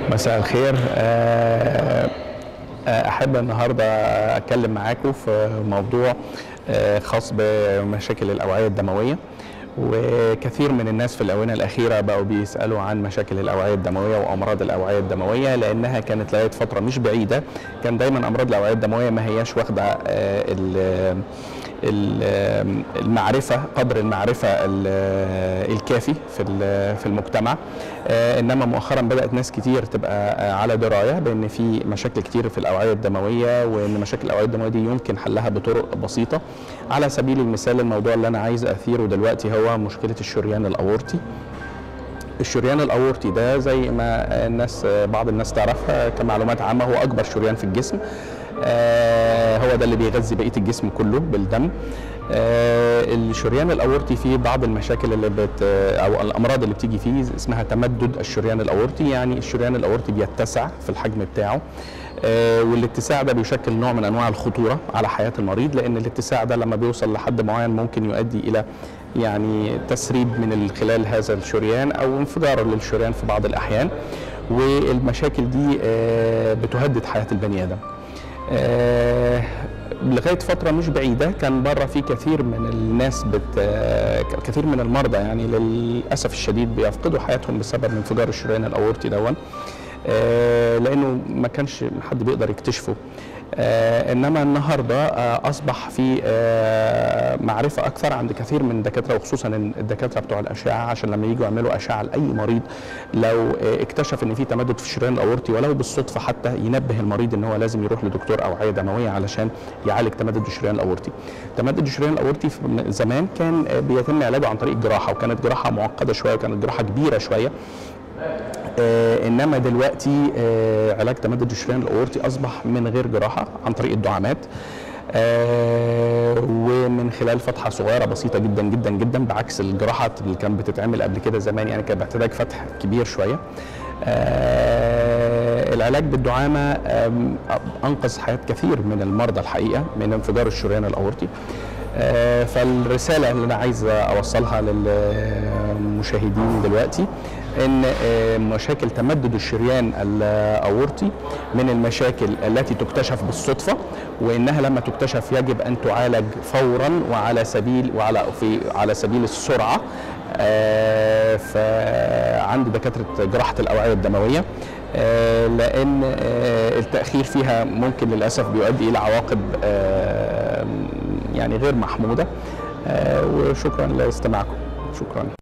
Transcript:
مساء الخير آه، آه، احب النهارده اتكلم معاكم في موضوع آه، خاص بمشاكل الاوعيه الدمويه وكثير من الناس في الاونه الاخيره بقوا بيسالوا عن مشاكل الاوعيه الدمويه وامراض الاوعيه الدمويه لانها كانت لغايه فتره مش بعيده كان دايما امراض الاوعيه الدمويه ما هياش واخده آه، ال- ال- المعرفه قدر المعرفه ال- الكافي في ال- في المجتمع آه، انما مؤخرا بدات ناس كتير تبقى آه، على درايه بان في مشاكل كتير في الاوعيه الدمويه وان مشاكل الاوعيه الدمويه دي يمكن حلها بطرق بسيطه على سبيل المثال الموضوع اللي انا عايز اثيره دلوقتي هو مشكله الشريان الاورطي الشريان الاورطي ده زي ما الناس بعض الناس تعرفها كمعلومات عامه هو اكبر شريان في الجسم آه، هو ده اللي بيغذي بقيه الجسم كله بالدم آه، الشريان الاورطي فيه بعض المشاكل اللي بت او الامراض اللي بتيجي فيه اسمها تمدد الشريان الاورطي يعني الشريان الاورطي بيتسع في الحجم بتاعه آه، والاتساع ده بيشكل نوع من انواع الخطوره على حياه المريض لان الاتساع ده لما بيوصل لحد معين ممكن يؤدي الى يعني تسريب من خلال هذا الشريان او انفجار للشريان في بعض الاحيان والمشاكل دي آه، بتهدد حياه البني ادم آه، لغايه فتره مش بعيده كان بره في كثير من الناس بت آه، كثير من المرضى يعني للاسف الشديد بيفقدوا حياتهم بسبب انفجار الشريان الاورطي دون آه، لانه ما كانش حد بيقدر يكتشفه آه، انما النهارده آه، اصبح في آه، معرفه اكثر عند كثير من الدكاتره وخصوصا الدكاتره بتوع الاشعه عشان لما يجوا يعملوا اشعه لاي مريض لو آه، اكتشف ان في تمدد في الشريان الاورطي ولو بالصدفه حتى ينبه المريض ان هو لازم يروح لدكتور اوعيه دمويه علشان يعالج تمدد الشريان الاورطي. تمدد الشريان الاورطي في زمان كان آه، بيتم علاجه عن طريق جراحه وكانت جراحه معقده شويه وكانت جراحه كبيره شويه آه انما دلوقتي آه علاج تمدد الشريان الاورطي اصبح من غير جراحه عن طريق الدعامات آه ومن خلال فتحه صغيره بسيطه جدا جدا جدا بعكس الجراحات اللي كانت بتتعمل قبل كده زمان يعني كانت بتحتاج فتح كبير شويه آه العلاج بالدعامه آم، انقذ حياه كثير من المرضى الحقيقه من انفجار الشريان الاورطي آه، فالرساله اللي انا عايز اوصلها للمشاهدين دلوقتي ان آه، مشاكل تمدد الشريان الاورطي من المشاكل التي تكتشف بالصدفه وانها لما تكتشف يجب ان تعالج فورا وعلى سبيل وعلى في على سبيل السرعه آه، فعند دكاتره جراحه الاوعيه الدمويه آه، لان آه، التاخير فيها ممكن للاسف بيؤدي الى عواقب آه، يعني غير محموده آه، وشكرا لاستماعكم شكرا